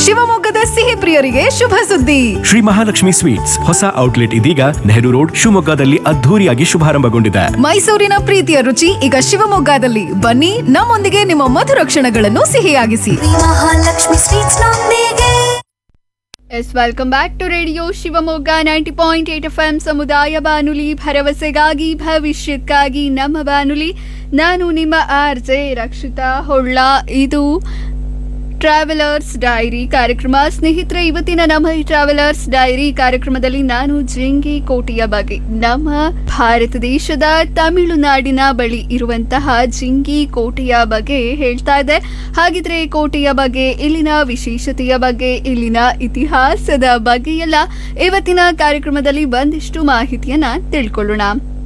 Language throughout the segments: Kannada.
ಶಿವಮೊಗ್ಗದ ಸಿಹಿ ಪ್ರಿಯರಿಗೆ ಶುಭ ಸುದ್ದಿ ಶ್ರೀ ಮಹಾಲಕ್ಷ್ಮಿ ಸ್ವೀಟ್ಸ್ ಹೊಸ ಔಟ್ಲೆಟ್ ಇದೀಗ ನೆಹರು ರೋಡ್ ಶಿವಮೊಗ್ಗದಲ್ಲಿ ಅದ್ಧೂರಿಯಾಗಿ ಶುಭಾರಂಭಗೊಂಡಿದೆ ಮೈಸೂರಿನ ಪ್ರೀತಿಯ ರುಚಿ ಈಗ ಶಿವಮೊಗ್ಗದಲ್ಲಿ ಬನ್ನಿ ನಮ್ಮೊಂದಿಗೆ ನಿಮ್ಮ ಮಧುರ ಕ್ಷಣಗಳನ್ನು ಸಿಹಿಯಾಗಿಸಿ ಮಹಾಲಕ್ಷ್ಮಿ ಸ್ವೀಟ್ಸ್ ನೊಂದಿಗೆ yes welcome back to radio Shivamogga ninety point eight F M ಸಮುದಾಯ ಬಾನುಲಿ ಭರವಸೆಗಾಗಿ ಭವಿಷ್ಯಕ್ಕಾಗಿ ನಮ್ಮ ಬಾನುಲಿ ನಾನು ನಿಮ್ಮ ಆರ್ ಜೆ ರಕ್ಷಿತಾ ಹೊಳ್ಳ ಇದು ಟ್ರಾವೆಲರ್ಸ್ ಡೈರಿ ಕಾರ್ಯಕ್ರಮ ಸ್ನೇಹಿತರೆ ಇವತ್ತಿನ ನಮ್ಮ ಈ ಟ್ರಾವೆಲರ್ಸ್ ಡೈರಿ ಕಾರ್ಯಕ್ರಮದಲ್ಲಿ ನಾನು ಜಿಂಗಿ ಕೋಟೆಯ ಬಗ್ಗೆ ನಮ್ಮ ಭಾರತ ದೇಶದ ತಮಿಳುನಾಡಿನ ಬಳಿ ಇರುವಂತಹ ಜಿಂಗಿ ಕೋಟೆಯ ಬಗ್ಗೆ ಹೇಳ್ತಾ ಇದೆ ಹಾಗಿದ್ರೆ ಕೋಟೆಯ ಬಗ್ಗೆ ಇಲ್ಲಿನ ವಿಶೇಷತೆಯ ಬಗ್ಗೆ ಇಲ್ಲಿನ ಇತಿಹಾಸದ ಬಗ್ಗೆ ಎಲ್ಲ ಇವತ್ತಿನ ಕಾರ್ಯಕ್ರಮದಲ್ಲಿ ಒಂದಿಷ್ಟು ಮಾಹಿತಿಯನ್ನ ತಿಳ್ಕೊಳ್ಳೋಣ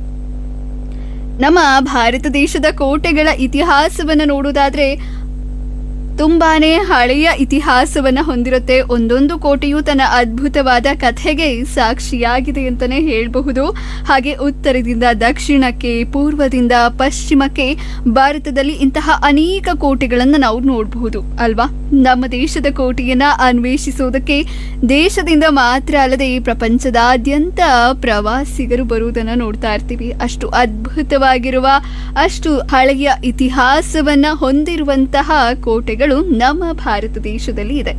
ನಮ್ಮ ಭಾರತ ದೇಶದ ಕೋಟೆಗಳ ಇತಿಹಾಸವನ್ನು ನೋಡೋದಾದ್ರೆ ತುಂಬಾನೇ ಹಳೆಯ ಇತಿಹಾಸವನ್ನ ಹೊಂದಿರುತ್ತೆ ಒಂದೊಂದು ಕೋಟೆಯು ತನ್ನ ಅದ್ಭುತವಾದ ಕಥೆಗೆ ಸಾಕ್ಷಿಯಾಗಿದೆ ಅಂತಾನೆ ಹೇಳಬಹುದು ಹಾಗೆ ಉತ್ತರದಿಂದ ದಕ್ಷಿಣಕ್ಕೆ ಪೂರ್ವದಿಂದ ಪಶ್ಚಿಮಕ್ಕೆ ಭಾರತದಲ್ಲಿ ಇಂತಹ ಅನೇಕ ಕೋಟೆಗಳನ್ನು ನಾವು ನೋಡಬಹುದು ಅಲ್ವಾ ನಮ್ಮ ದೇಶದ ಕೋಟೆಯನ್ನ ಅನ್ವೇಷಿಸೋದಕ್ಕೆ ದೇಶದಿಂದ ಮಾತ್ರ ಅಲ್ಲದೆ ಪ್ರಪಂಚದಾದ್ಯಂತ ಪ್ರವಾಸಿಗರು ಬರುವುದನ್ನ ನೋಡ್ತಾ ಇರ್ತೀವಿ ಅಷ್ಟು ಅದ್ಭುತವಾಗಿರುವ ಅಷ್ಟು ಹಳೆಯ ಇತಿಹಾಸವನ್ನ ಹೊಂದಿರುವಂತಹ ಕೋಟೆಗಳು ನಮ್ಮ ಭಾರತ ದೇಶದಲ್ಲಿ ಇದೆ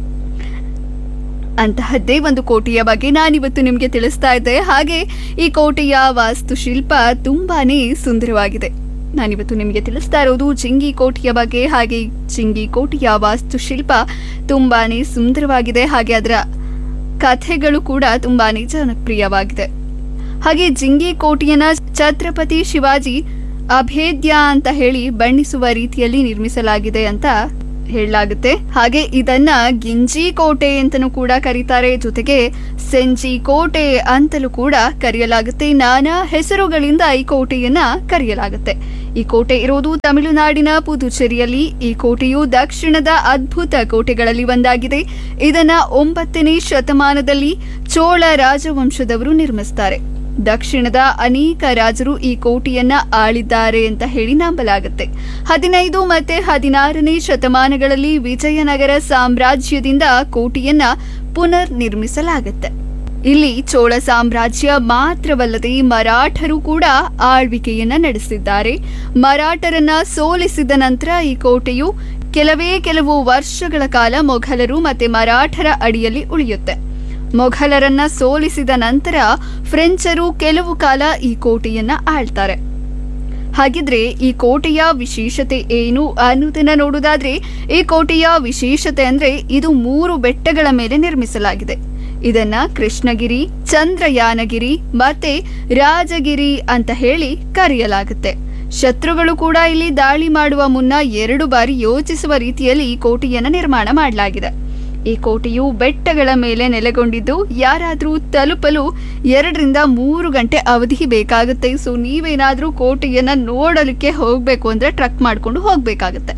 ಅಂತಹದ್ದೇ ಒಂದು ಕೋಟೆಯ ಬಗ್ಗೆ ನಾನಿವತ್ತು ನಿಮಗೆ ತಿಳಿಸ್ತಾ ಇದ್ದೆ ಹಾಗೆ ಈ ಕೋಟೆಯ ವಾಸ್ತುಶಿಲ್ಪ ತುಂಬಾನೇ ಸುಂದರವಾಗಿದೆ ನಾನಿವತ್ತು ನಿಮಗೆ ತಿಳಿಸ್ತಾ ಇರೋದು ಜಿಂಗಿ ಕೋಟೆಯ ಬಗ್ಗೆ ಹಾಗೆ ಜಿಂಗಿ ಕೋಟೆಯ ವಾಸ್ತುಶಿಲ್ಪ ತುಂಬಾನೇ ಸುಂದರವಾಗಿದೆ ಹಾಗೆ ಅದರ ಕಥೆಗಳು ಕೂಡ ತುಂಬಾನೇ ಜನಪ್ರಿಯವಾಗಿದೆ ಹಾಗೆ ಜಿಂಗಿ ಕೋಟೆಯನ್ನ ಛತ್ರಪತಿ ಶಿವಾಜಿ ಅಭೇದ್ಯ ಅಂತ ಹೇಳಿ ಬಣ್ಣಿಸುವ ರೀತಿಯಲ್ಲಿ ನಿರ್ಮಿಸಲಾಗಿದೆ ಅಂತ ಹೇಳಲಾಗುತ್ತೆ ಹಾಗೆ ಇದನ್ನ ಗಿಂಜಿ ಕೋಟೆ ಅಂತಲೂ ಕೂಡ ಕರೀತಾರೆ ಜೊತೆಗೆ ಸೆಂಜಿ ಕೋಟೆ ಅಂತಲೂ ಕೂಡ ಕರೆಯಲಾಗುತ್ತೆ ನಾನಾ ಹೆಸರುಗಳಿಂದ ಈ ಕೋಟೆಯನ್ನ ಕರೆಯಲಾಗುತ್ತೆ ಈ ಕೋಟೆ ಇರೋದು ತಮಿಳುನಾಡಿನ ಪುದುಚೇರಿಯಲ್ಲಿ ಈ ಕೋಟೆಯು ದಕ್ಷಿಣದ ಅದ್ಭುತ ಕೋಟೆಗಳಲ್ಲಿ ಒಂದಾಗಿದೆ ಇದನ್ನ ಒಂಬತ್ತನೇ ಶತಮಾನದಲ್ಲಿ ಚೋಳ ರಾಜವಂಶದವರು ನಿರ್ಮಿಸ್ತಾರೆ ದಕ್ಷಿಣದ ಅನೇಕ ರಾಜರು ಈ ಕೋಟೆಯನ್ನ ಆಳಿದ್ದಾರೆ ಅಂತ ಹೇಳಿ ನಂಬಲಾಗುತ್ತೆ ಹದಿನೈದು ಮತ್ತೆ ಹದಿನಾರನೇ ಶತಮಾನಗಳಲ್ಲಿ ವಿಜಯನಗರ ಸಾಮ್ರಾಜ್ಯದಿಂದ ಕೋಟೆಯನ್ನ ಪುನರ್ ನಿರ್ಮಿಸಲಾಗುತ್ತೆ ಇಲ್ಲಿ ಚೋಳ ಸಾಮ್ರಾಜ್ಯ ಮಾತ್ರವಲ್ಲದೆ ಮರಾಠರು ಕೂಡ ಆಳ್ವಿಕೆಯನ್ನ ನಡೆಸಿದ್ದಾರೆ ಮರಾಠರನ್ನ ಸೋಲಿಸಿದ ನಂತರ ಈ ಕೋಟೆಯು ಕೆಲವೇ ಕೆಲವು ವರ್ಷಗಳ ಕಾಲ ಮೊಘಲರು ಮತ್ತೆ ಮರಾಠರ ಅಡಿಯಲ್ಲಿ ಉಳಿಯುತ್ತೆ ಮೊಘಲರನ್ನ ಸೋಲಿಸಿದ ನಂತರ ಫ್ರೆಂಚರು ಕೆಲವು ಕಾಲ ಈ ಕೋಟೆಯನ್ನ ಆಳ್ತಾರೆ ಹಾಗಿದ್ರೆ ಈ ಕೋಟೆಯ ವಿಶೇಷತೆ ಏನು ಅನ್ನೋದನ್ನ ನೋಡುವುದಾದ್ರೆ ಈ ಕೋಟೆಯ ವಿಶೇಷತೆ ಅಂದ್ರೆ ಇದು ಮೂರು ಬೆಟ್ಟಗಳ ಮೇಲೆ ನಿರ್ಮಿಸಲಾಗಿದೆ ಇದನ್ನ ಕೃಷ್ಣಗಿರಿ ಚಂದ್ರಯಾನಗಿರಿ ಮತ್ತೆ ರಾಜಗಿರಿ ಅಂತ ಹೇಳಿ ಕರೆಯಲಾಗುತ್ತೆ ಶತ್ರುಗಳು ಕೂಡ ಇಲ್ಲಿ ದಾಳಿ ಮಾಡುವ ಮುನ್ನ ಎರಡು ಬಾರಿ ಯೋಚಿಸುವ ರೀತಿಯಲ್ಲಿ ಈ ಕೋಟೆಯನ್ನ ನಿರ್ಮಾಣ ಮಾಡಲಾಗಿದೆ ಈ ಕೋಟೆಯು ಬೆಟ್ಟಗಳ ಮೇಲೆ ನೆಲೆಗೊಂಡಿದ್ದು ಯಾರಾದರೂ ತಲುಪಲು ಎರಡರಿಂದ ಮೂರು ಗಂಟೆ ಅವಧಿ ಬೇಕಾಗುತ್ತೆ ಸೊ ನೀವೇನಾದ್ರೂ ಕೋಟೆಯನ್ನ ನೋಡಲಿಕ್ಕೆ ಹೋಗ್ಬೇಕು ಅಂದ್ರೆ ಟ್ರಕ್ ಮಾಡ್ಕೊಂಡು ಹೋಗ್ಬೇಕಾಗತ್ತೆ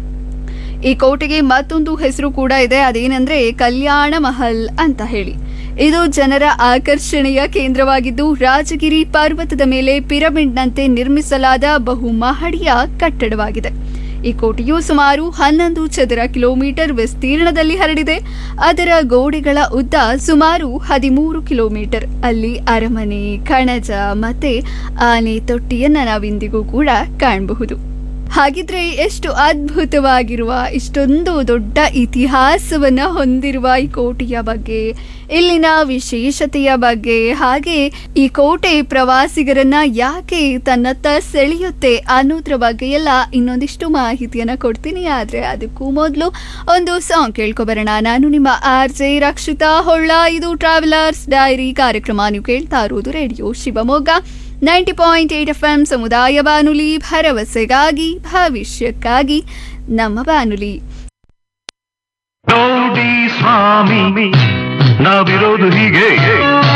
ಈ ಕೋಟೆಗೆ ಮತ್ತೊಂದು ಹೆಸರು ಕೂಡ ಇದೆ ಅದೇನೆಂದ್ರೆ ಕಲ್ಯಾಣ ಮಹಲ್ ಅಂತ ಹೇಳಿ ಇದು ಜನರ ಆಕರ್ಷಣೆಯ ಕೇಂದ್ರವಾಗಿದ್ದು ರಾಜಗಿರಿ ಪರ್ವತದ ಮೇಲೆ ಪಿರಮಿಡ್ನಂತೆ ನಿರ್ಮಿಸಲಾದ ಬಹುಮಹಡಿಯ ಕಟ್ಟಡವಾಗಿದೆ ಈ ಕೋಟೆಯು ಸುಮಾರು ಹನ್ನೊಂದು ಚದರ ಕಿಲೋಮೀಟರ್ ವಿಸ್ತೀರ್ಣದಲ್ಲಿ ಹರಡಿದೆ ಅದರ ಗೋಡೆಗಳ ಉದ್ದ ಸುಮಾರು ಹದಿಮೂರು ಕಿಲೋಮೀಟರ್ ಅಲ್ಲಿ ಅರಮನೆ ಕಣಜ ಮತ್ತೆ ಆನೆ ತೊಟ್ಟಿಯನ್ನ ನಾವಿಂದಿಗೂ ಕೂಡ ಕಾಣಬಹುದು ಹಾಗಿದ್ರೆ ಎಷ್ಟು ಅದ್ಭುತವಾಗಿರುವ ಇಷ್ಟೊಂದು ದೊಡ್ಡ ಇತಿಹಾಸವನ್ನ ಹೊಂದಿರುವ ಈ ಕೋಟೆಯ ಬಗ್ಗೆ ಇಲ್ಲಿನ ವಿಶೇಷತೆಯ ಬಗ್ಗೆ ಹಾಗೆ ಈ ಕೋಟೆ ಪ್ರವಾಸಿಗರನ್ನ ಯಾಕೆ ತನ್ನತ್ತ ಸೆಳೆಯುತ್ತೆ ಅನ್ನೋದ್ರ ಬಗ್ಗೆ ಎಲ್ಲ ಇನ್ನೊಂದಿಷ್ಟು ಮಾಹಿತಿಯನ್ನ ಕೊಡ್ತೀನಿ ಆದ್ರೆ ಅದಕ್ಕೂ ಮೊದಲು ಒಂದು ಸಾಂಗ್ ಕೇಳ್ಕೊಬರೋಣ ನಾನು ನಿಮ್ಮ ಆರ್ ಜೆ ರಕ್ಷಿತಾ ಹೊಳ್ಳ ಇದು ಟ್ರಾವೆಲರ್ಸ್ ಡೈರಿ ಕಾರ್ಯಕ್ರಮ ನೀವು ಕೇಳ್ತಾ ಇರೋದು radio Shivamogga ninety point eight F M ಸಮುದಾಯ ಬಾನುಲಿ ಭರವಸೆಗಾಗಿ ಭವಿಷ್ಯಕ್ಕಾಗಿ ನಮ್ಮ ಬಾನುಲಿ ಗೌಡಿ ಸ್ವಾಮಿ ನಾವಿರೋದು ಹೀಗೆ